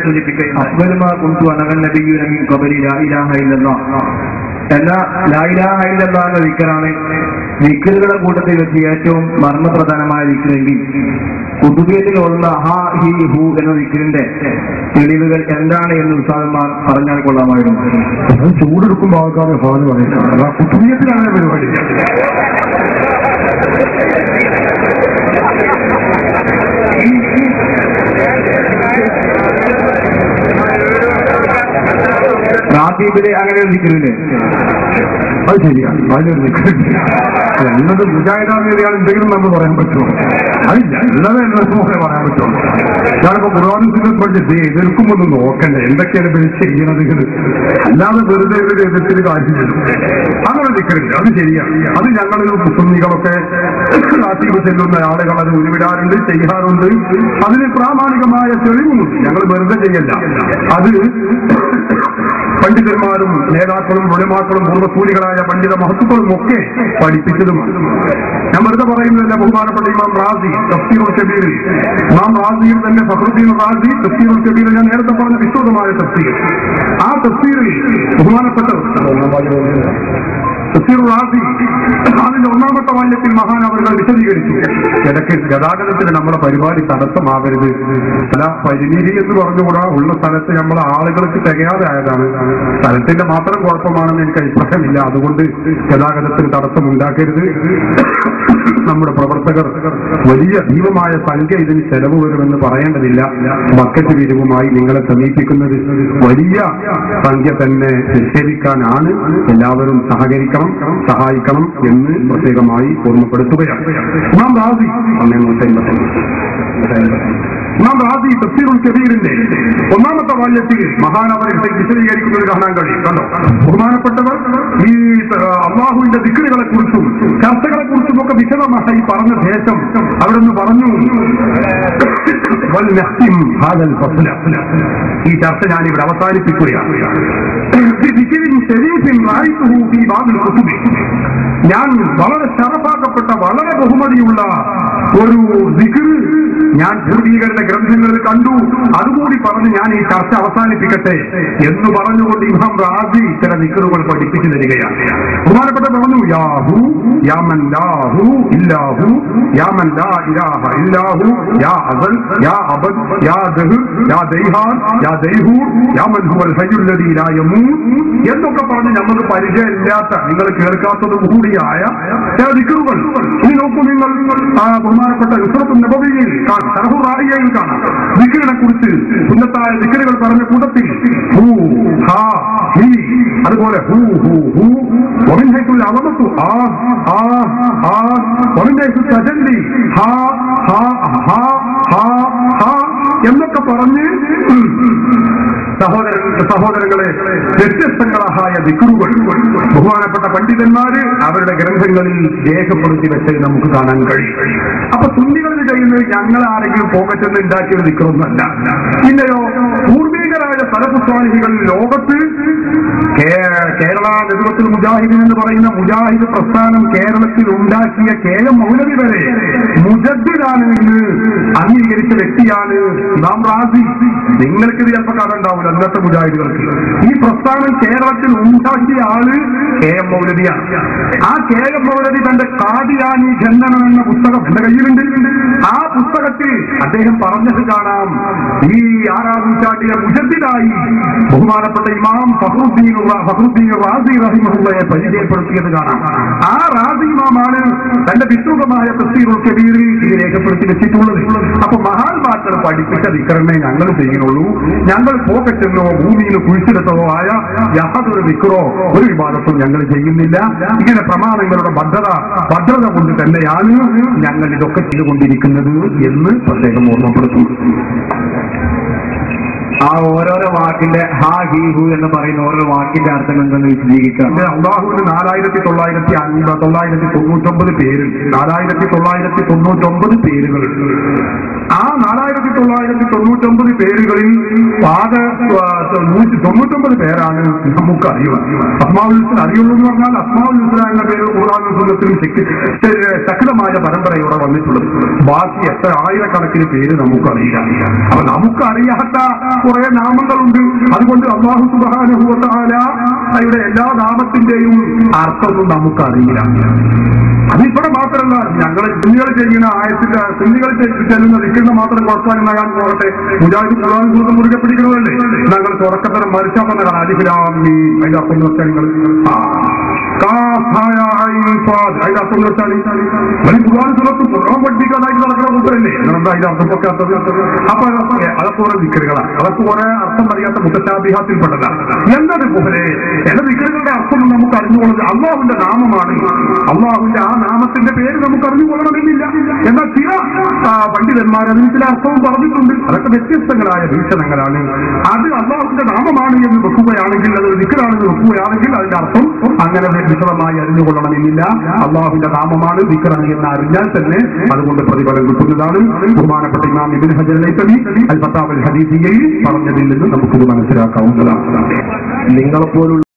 സൂചിപ്പിക്കുകയുണ്ടായി അഫ്വലുമാ കുന്തു അനവൻ നബിയുന മിൻ ഖബലി ലാ ഇലാഹ ഇല്ലല്ലാഹ് എന്ന ലാ ഇലാഹ ഇല്ലല്ലാഹ് എന്ന ദിക്കറാണ് ദിക്കറുകളുടെ കൂട്ടത്തിൽ വെച്ച് ഏറ്റവും മർമ്മപ്രധാനമായ ദിക്കറെങ്കിൽ കുതുബിയത്തിലുള്ള ഹാ ഹി ഹു എന്ന ദിക്കറിന്റെ തെളിവുകൾ എന്താണ് എന്ന് ഉസ്താദന്മാർ പറഞ്ഞാൽ കൊള്ളാമായിരുന്നു അത് ചൂടെടുക്കുമ്പോൾ ആൾക്കാർ ഹാന്ന് പറയുന്നത് ആ കുത്തുബിയത്തിലാണ് പരിപാടി റാത്തീബില് അങ്ങനെ ഒരു ദിക്കറില്ലേ അത് ശരിയാണ് അതിനൊരു നിൽക്കുന്നുണ്ട് എന്നത് മുജാഹിദാണ് എന്തെങ്കിലും നമുക്ക് പറയാൻ പറ്റുമോ അതില്ല ഉള്ളത് എന്നതുപോലെ പറയാൻ പറ്റുമോ ഞാനിപ്പോ ഖുർആാനത്തിന്റെ പഠിച്ച് എതിർക്കുമ്പോൾ ഒന്ന് നോക്കണ്ടേ എന്തൊക്കെയാണ് ഇവർ ചെയ്യണത് ഇത്? അല്ലാതെ വെറുതെ ഇവര് എതിർത്തിന് കാര്യമില്ല അങ്ങനെ നിൽക്കരുത് അത് ശരിയാണ് അത് ഞങ്ങൾ മുസ്ലിങ്ങളൊക്കെ നാട്ടിൽ ചെല്ലുന്ന ആളുകൾ അത് ഉരുവിടാറുണ്ട് ചെയ്യാറുണ്ട് അതിന് പ്രാമാണികമായ തെളിവുമുണ്ട് ഞങ്ങൾ വെറുതെ ചെയ്യല്ല അത് പണ്ഡിതന്മാരും നേതാക്കളും ഉലമാക്കളും പൂർവ്വസൂരികളായ പണ്ഡിത മഹത്വങ്ങളും ഒക്കെ പഠിപ്പിച്ചതുമാണ് ഞാൻ വെറുതെ പറയുന്നതല്ല ബഹുമാനപ്പെട്ട ഇമാം റാസി തഫ്സീറുൽ കബീർ ഇമാം റാസിയിൽ തന്നെ ഫഖറുദ്ദീൻ റാസി തഫ്സീറുൽ കബീർ ഞാൻ നേരത്തെ പറഞ്ഞ വിശ്വതമായ തഫ്സീർ ആ തഫ്സീറിൽ ബഹുമാനപ്പെട്ട തഫ്സീർ റാസി അതിന്റെ ഒന്നാമത്തെ വാല്യത്തിൽ മഹാൻ അവர்கள் വിശദീകരിച്ചു ഇടയ്ക്ക് ഗതാഗതത്തിന് നമ്മുടെ പരിപാടി തടസ്സമാകരുത് ചില പരിമിതി എന്ന് പറഞ്ഞുകൂടാ ഉള്ള സ്ഥലത്ത് നമ്മളെ ആളുകൾക്ക് തികയാതെ ആയതാണ് സ്ഥലത്തിന്റെ മാത്രം കുഴപ്പമാണെന്ന് എനിക്ക് അഭിപ്രായമില്ല അതുകൊണ്ട് ഗതാഗതത്തിന് തടസ്സം ഉണ്ടാക്കരുത് നമ്മുടെ പ്രവർത്തകർ വലിയ ഭീമമായ സംഖ്യ ഇതിന് ചെലവ് വരുമെന്ന് പറയേണ്ടതില്ല ബക്കറ്റ് പിരിവുമായി നിങ്ങളെ സമീപിക്കുന്നത് വലിയ സംഖ്യ തന്നെ നിക്ഷേപിക്കാനാണ് എല്ലാവരും സഹകരിക്കണം സഹായിക്കണം എന്ന് പ്രത്യേകമായി ഓർമ്മപ്പെടുത്തുകയാണ് ഇമാം റാസി ഒന്നേ നൂറ്റി ഇമാം റാസി തഫ്സീറുൽ കബീറിന്റെ ഒന്നാമത്തെ വാല്യത്തിൽ മഹാനവർ വിശദീകരിക്കുന്നത് കാണാൻ കഴിയും കണ്ടോ ബഹുമാനപ്പെട്ടവർ ഈ ആ, അള്ളാഹുവിന്റെ ദിക്കറുകളെ കുറിച്ചും ചർച്ചകളെ കുറിച്ചും ഒക്കെ വിശദമായി പറഞ്ഞ ശേഷം അവിടെ നിന്ന് പറഞ്ഞു വൽനഹ്തിം ഹാദൽ ഫസ്ല. ഈ ചർച്ച ഞാൻ ഇവിടെ അവസാനിപ്പിക്കുകയാണ് ബിദിക്രിൻ ശരീഫിൻ റഅയ്തുഹു ഫീ ബാദിൽ കുതുബി. ഞാൻ വളരെ ശറഫാക്കപ്പെട്ട വളരെ ബഹുമതിയുള്ള ഒരു ദിക്ർ ഞാൻ പൂർവീകരുടെ ഗ്രന്ഥങ്ങളിൽ കണ്ടു അതുകൂടി പറഞ്ഞ് ഞാൻ ഈ ചർച്ച അവസാനിപ്പിക്കട്ടെ എന്ന് പറഞ്ഞുകൊണ്ട് ഇമാം റാസി ചില ദിക്റുകൾ പഠിപ്പിച്ചു തരികയാണ് ബഹുമാനപ്പെട്ട പറഞ്ഞു യാഹു യാമൻ ലാഹു ഇല്ലാഹു യാമൻ ലാ ഇലാഹ ഇല്ലാഹു യാ അസൽ യാ അബദ് യാ ദഹ് യാ ദൈഹാൻ യാ ദൈഹൂർ യാമൻ ഹുവൽ ഹയ്യുൽ ലദീ ലാ യമൂത്ത് എന്നൊക്കെ പറഞ്ഞ് നമുക്ക് പരിചയമില്ലാത്ത നിങ്ങൾ കേൾക്കാത്തത് കൂടിയായ ചില ദിക്റുകൾ ഇനി നോക്കൂ നിങ്ങൾ ആ ബഹുമാനപ്പെട്ട യുസ്രത്ത് നബവിയിൽ കാണാം സറഹു റായിയയിൽ കാണാം ദിക്റിനെ കുറിച്ച് സുന്നത്തായ ദിക്റുകൾ പറഞ്ഞ കൂട്ടത്തിൽ ഹൂ ഹാ ഹീ അതുപോലെ ഹൂ ഹൂ ഹൂ ومن حيث العظمة آه آه آه ومن حيث التجلي ها ها ها ها ها എന്നൊക്കെ പറഞ്ഞ് സഹോദര സഹോദരങ്ങളെ വ്യത്യസ്തങ്ങളായ ദിക്കുറുകൾ ബഹുമാനപ്പെട്ട പണ്ഡിതന്മാര് അവരുടെ ഗ്രന്ഥങ്ങളിൽ രേഖപ്പെടുത്തി വെച്ചത് നമുക്ക് കാണാൻ കഴിയും അപ്പൊ സുന്നികളിൽ കഴിയുന്നത് ഞങ്ങൾ ആരെങ്കിലും പോകറ്റെന്ന് ഉണ്ടാക്കിയ ദിക്കറൊന്നല്ല പിന്നെയോ പൂർവീകരായ സലഫുസ്വാലിഹികൾ ലോകത്ത് കേ- കേരള നേതൃത്വത്തിൽ മുജാഹിദീൻ എന്ന് പറയുന്ന മുജാഹിദ് പ്രസ്ഥാനം കേരളത്തിൽ ഉണ്ടാക്കിയ കെ എം മൗലവി വരെ മുജദ്ദിദാണ് എന്ന് അംഗീകരിച്ച വ്യക്തിയാണ് നാം റാസി നിങ്ങൾക്ക് ഇത് ചിലപ്പോൾ കഥ ഉണ്ടാവില്ല അന്നത്തെ മുജാഹിദുകൾക്ക് ഈ പ്രസ്ഥാനം കേരളത്തിൽ ഉണ്ടാക്കിയ ആള് കെ എം മൗലവിയാണ് ആ കെ എം മൗലവി തന്റെ കാദിയാനി ജന്മനം എന്ന പുസ്തകം എന്റെ കയ്യിലുണ്ട് ആ പുസ്തകത്തിൽ അദ്ദേഹം പറഞ്ഞത് കാണാം ഈ ആറാം നൂറ്റാണ്ടിലെ മുജദ്ദിദായി ബഹുമാനപ്പെട്ട ഇമാം ഫഹറുദ്ദീൻ ഫഹറുദ്ദീൻ റാസി റഹിമഹുള്ളയെ പരിചയപ്പെടുത്തിയത് കാണാം ആ റാസി ഇമാമാണ് തന്റെ വിസ്തൃതമായ തസ്സീറുൽ കബീറിൽ ഇത് രേഖപ്പെടുത്തി വെച്ചിട്ടുള്ളത് അപ്പൊ മഹാത്മാക്കൾ പഠിപ്പിച്ച വിക്രമേ ഞങ്ങൾ ചെയ്യുന്നുള്ളൂ ഞങ്ങൾ പോക്കറ്റെന്നോ ഭൂമിയിൽ കുഴിച്ചെടുത്തതോ ആയ യാതൊരു വിക്രോ ഒരു വിവാദത്തും ഞങ്ങൾ ചെയ്യുന്നില്ല ഇങ്ങനെ പ്രമാണങ്ങളുടെ ഭദ്രത ഭദ്രത കൊണ്ട് തന്നെയാണ് ഞങ്ങൾ ഇതൊക്കെ ചെയ്തുകൊണ്ടിരിക്കുന്നത് എന്ന് പ്രത്യേകം ഓർമ്മപ്പെടുത്തുന്നു ആ ഓരോരോ വാക്കിന്റെ ഹാ ഹി ഹു എന്ന് പറയുന്ന ഓരോ വാക്കിന്റെ അർത്ഥം എന്തെന്ന് വിശദീകരിക്കാം ഇത് അള്ളാഹുവിന് നാലായിരത്തി തൊള്ളായിരത്തി അൻപത് തൊള്ളായിരത്തി തൊണ്ണൂറ്റൊമ്പത് പേര് നാലായിരത്തി തൊള്ളായിരത്തി തൊണ്ണൂറ്റൊമ്പത് പേരുകൾ ആ നാലായിരത്തി തൊള്ളായിരത്തി തൊണ്ണൂറ്റൊമ്പത് പേരുകളിൽ പാത നൂറ്റി തൊണ്ണൂറ്റൊമ്പത് പേരാണ് നമുക്ക് അറിയുക അസ്മാവുൽ അറിയുള്ളൂ എന്ന് പറഞ്ഞാൽ അസ്മാവുൽ ഹുസ്ന എന്ന പേര് ഖുർആാനും സുന്നത്തിലും ശക്തി- ശക്തമായ പരമ്പരയോടെ വന്നിട്ടുള്ളത് ബാക്കി എത്ര ആയിരക്കണക്കിന് പേര് നമുക്കറിയില്ല അപ്പൊ നമുക്കറിയാത്ത കുറെ നാമങ്ങളുണ്ട് അതുകൊണ്ട് അള്ളാഹു സുബാനുഭവത്താലയുടെ എല്ലാ നാമത്തിന്റെയും അർത്ഥമൊന്നും നമുക്കറിയില്ല അതിവിടെ മാത്രമല്ല ഞങ്ങൾ കുഞ്ഞുകൾ ചെയ്യുന്ന ആയത്തിന്റെ കുഞ്ഞുകൾ ചെല്ലുന്ന വിൽക്കുന്ന മാത്രം കുറച്ചാൽ പോകട്ടെ മുജാഹിദ് ഖുർആൻ സൂത്രം മുറുകെ പിടിക്കണമല്ലേ ഞങ്ങൾ തുടക്കത്തരം മരിച്ചാൽ പറഞ്ഞ അലിഹിലാമി അതിന്റെ അർത്ഥം എന്ന് വെച്ചാൽ നിങ്ങൾ ആ, കാഫായ ഐൻ സ്വാദ്. അതിന്റെ അർത്ഥം എന്ന് വെച്ചാൽ വലിയ ഖുർആൻ സൂറത്ത് ഖുർആൻ പഠിപ്പിക്കാനായിട്ട് നടക്കുന്ന കൂട്ടരല്ലേ നിങ്ങളെന്താ അതിന്റെ അർത്ഥം ഒക്കെ അർത്ഥം അപ്പൊ അതൊക്കെ അതൊക്കെ കുറെ വിക്കറുകളാണ് അതൊക്കെ കുറെ അർത്ഥം അറിയാത്ത മുത്തശാബിഹാത്തിൽപ്പെട്ടതാണ് എന്നത് പോലെ ചില വിക്കറുകളുടെ അർത്ഥം നമുക്ക് അറിഞ്ഞുകൊള്ളുന്നത് അള്ളാഹുവിന്റെ നാമമാണ് അള്ളാഹുവിന്റെ ആ നാമത്തിന്റെ പേര് നമുക്ക് അറിഞ്ഞുകൊള്ളണമെന്നില്ല എന്നാൽ ചില ആ, പണ്ഡിതന്മാർ അതിന് ചില അർത്ഥവും പറഞ്ഞിട്ടുണ്ട് അതൊക്കെ വ്യത്യസ്തങ്ങളായ വീക്ഷണങ്ങളാണ് അത് അള്ളാഹുവിന്റെ നാമമാണ് എന്ന് വെക്കുകയാണെങ്കിൽ അത് വിക്കറാണെന്ന് വെക്കുകയാണെങ്കിൽ അതിന്റെ അർത്ഥം അങ്ങനെ വിശദമായി അറിഞ്ഞുകൊള്ളണമെന്നില്ല അള്ളാഹുവിന്റെ നാമമാണ് വിക്കറാണ് എന്ന് അറിഞ്ഞാൽ തന്നെ അതുകൊണ്ട് പ്രതിഫലം കിട്ടുന്നതാണ് ബഹുമാനപ്പെട്ട ഇമാം ഇബിൻ ഹജർ ലൈസമി അൽ ഫത്താവൽ ഹദീസിയയിൽ പറഞ്ഞതിൽ നിന്ന് നമുക്കിത് മനസ്സിലാക്കാവുന്നതാണ് നിങ്ങളെപ്പോലുള്ള